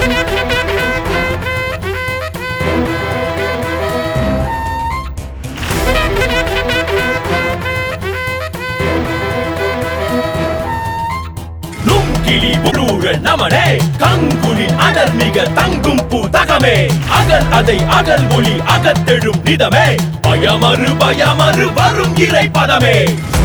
நுங்கிலி உருழ நமனே கங்குலின் அடர் மிக தங்கும் பூ தகமே அகல் அதை அகல் ஒளி அகத்தெழும் நிதமே பயமறு பயமறு வரும் இறை பதமே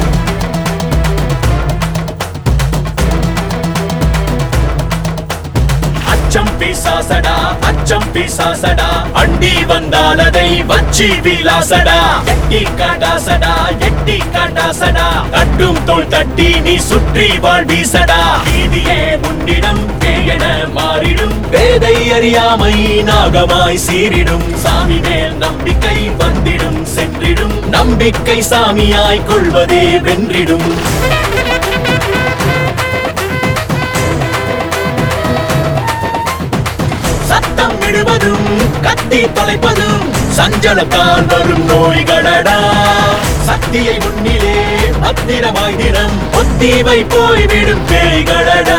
அச்சம் பிசாசடா அச்சம் பிசாசடா அண்டி வந்தால் அதை வச்சி விலாசடா எட்டி காட்டாசடா எட்டி காட்டாசடா தட்டும் தோள் தட்டி நீ சுற்றி வாழ் வீசடா நீதியே உன்னிடம் பேயென மாறிடும் வேதை அறியாமை நாகமாய் சீரிடும் சாமி மேல் நம்பிக்கை வந்திடும் சென்றிடும் நம்பிக்கை சாமியாய் கொள்வதே வென்றிடும் சத்தம் விடுவதும் கத்தி தொலைப்பதும் சஞ்சலத்தால் வரும் நோய்களடா சக்தியை முன்னிலே பத்திரமாய் தினம் ஒத்திவை போய்விடும் பேய்களடா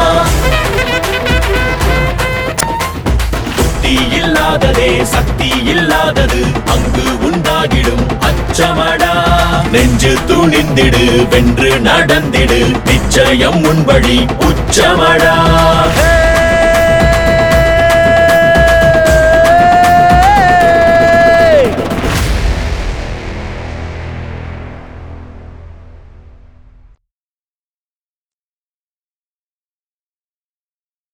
புத்தி இல்லாததே சக்தி இல்லாதது அங்கு உண்டாகிடும் அச்சமடா நெஞ்சு துணிந்திடு வென்று நடந்திடு நிச்சயம் உன் வழி உச்சமடா